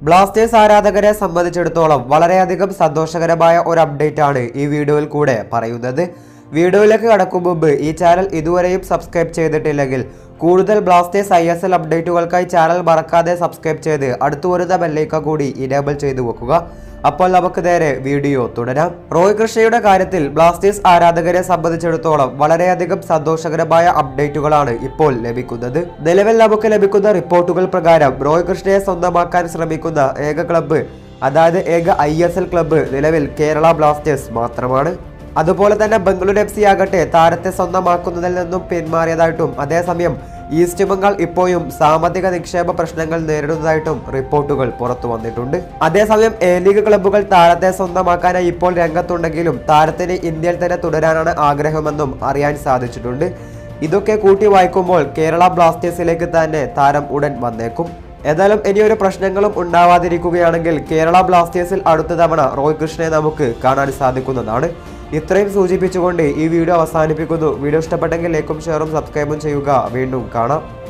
Blasters ആരാധകരെ സംബന്ധിച്ചിടത്തോളം വളരെയധികം സന്തോഷകരമായ ഒരു അപ്ഡേറ്റ് ആണ് ഈ വീഡിയോയിൽ കൂടെ പറയുന്നത് വീഡിയോയിലേക്ക് കടക്കും മുമ്പ് ഈ ചാനൽ ഇതുവരെയും സബ്സ്ക്രൈബ് ചെയ്തിട്ടില്ലെങ്കിൽ കൂടുതൽ ബ്ലാസ്റ്റേഴ്സ് ഐ എസ് എൽ അപ്ഡേറ്റുകൾക്കായി ചാനൽ മറക്കാതെ സബ്സ്ക്രൈബ് ചെയ്ത് അടുത്തു വരുന്ന ബെല്ലൈക്ക കൂടി ഇനേബിൾ ചെയ്തു വെക്കുക അപ്പോൾ നമുക്ക് നേരെ വീഡിയോ തുടരാം റോയ് കൃഷ്ണയുടെ കാര്യത്തിൽ ബ്ലാസ്റ്റേഴ്സ് ആരാധകരെ സംബന്ധിച്ചിടത്തോളം വളരെയധികം സന്തോഷകരമായ അപ്ഡേറ്റുകളാണ് ഇപ്പോൾ ലഭിക്കുന്നത് നിലവിൽ നമുക്ക് ലഭിക്കുന്ന റിപ്പോർട്ടുകൾ പ്രകാരം റോയ് കൃഷ്ണയെ സ്വന്തമാക്കാൻ ശ്രമിക്കുന്ന ഏക ക്ലബ്ബ് അതായത് ഏക ഐ എസ് എൽ ക്ലബ്ബ് നിലവിൽ കേരള ബ്ലാസ്റ്റേഴ്സ് മാത്രമാണ് അതുപോലെ തന്നെ ബംഗളൂരു എഫ് സി ആകട്ടെ താരത്തെ സ്വന്തമാക്കുന്നതിൽ നിന്നും പിന്മാറിയതായിട്ടും അതേസമയം ഈസ്റ്റ് ബംഗാൾ ഇപ്പോഴും സാമ്പത്തിക നിക്ഷേപ പ്രശ്നങ്ങൾ നേരിടുന്നതായിട്ടും റിപ്പോർട്ടുകൾ പുറത്തു വന്നിട്ടുണ്ട് അതേസമയം എ ലീഗ് ക്ലബ്ബുകൾ താരത്തെ സ്വന്തമാക്കാനായി ഇപ്പോൾ രംഗത്തുണ്ടെങ്കിലും താരത്തിന് ഇന്ത്യയിൽ തന്നെ തുടരാനാണ് ആഗ്രഹമെന്നും അറിയാൻ സാധിച്ചിട്ടുണ്ട് ഇതൊക്കെ കൂട്ടി വായിക്കുമ്പോൾ കേരള ബ്ലാസ്റ്റേഴ്സിലേക്ക് തന്നെ താരം ഉടൻ വന്നേക്കും ഏതായാലും ഇനിയൊരു പ്രശ്നങ്ങളും ഉണ്ടാവാതിരിക്കുകയാണെങ്കിൽ കേരള ബ്ലാസ്റ്റേഴ്സിൽ അടുത്ത തവണ റോയ് കൃഷ്ണയെ നമുക്ക് കാണാൻ സാധിക്കുന്നതാണ് ഇത്രയും സൂചിപ്പിച്ചുകൊണ്ട് ഈ വീഡിയോ അവസാനിപ്പിക്കുന്നു വീഡിയോ ഇഷ്ടപ്പെട്ടെങ്കിൽ ലൈക്കും ഷെയറും സബ്സ്ക്രൈബും ചെയ്യുക വീണ്ടും കാണാം